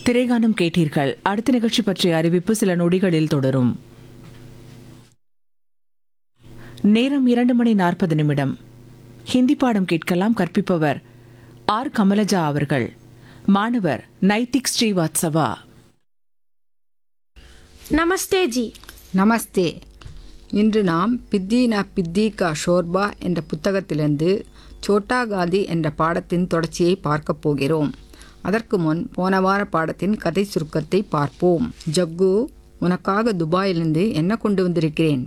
திரைகானம் கேட்டீர்கள் அடுத்த நிகழ்ச்சி பற்றிய அறிவிப்பு சில நொடிகளில் தொடரும் நேரம் இரண்டு மணி நாற்பது நிமிடம் ஹிந்தி பாடம் கேட்கலாம் கற்பிப்பவர் ஆர் கமலஜா அவர்கள் மாணவர் நைத்திக் ஸ்ரீவாத்சவா नमस्ते जी நமஸ்தே இன்று நாம் பித்தி ந பித்தி கா ஷோர்பா என்ற புத்தகத்திலிருந்து சோட்டா காந்தி என்ற பாடத்தின் தொடர்ச்சியை பார்க்கப் போகிறோம் அதற்கு முன் போன வார பாடத்தின் கதை சுருக்கத்தை பார்ப்போம் ஜக்கு உனக்காக துபாயிலிருந்து என்ன கொண்டு வந்திருக்கிறேன்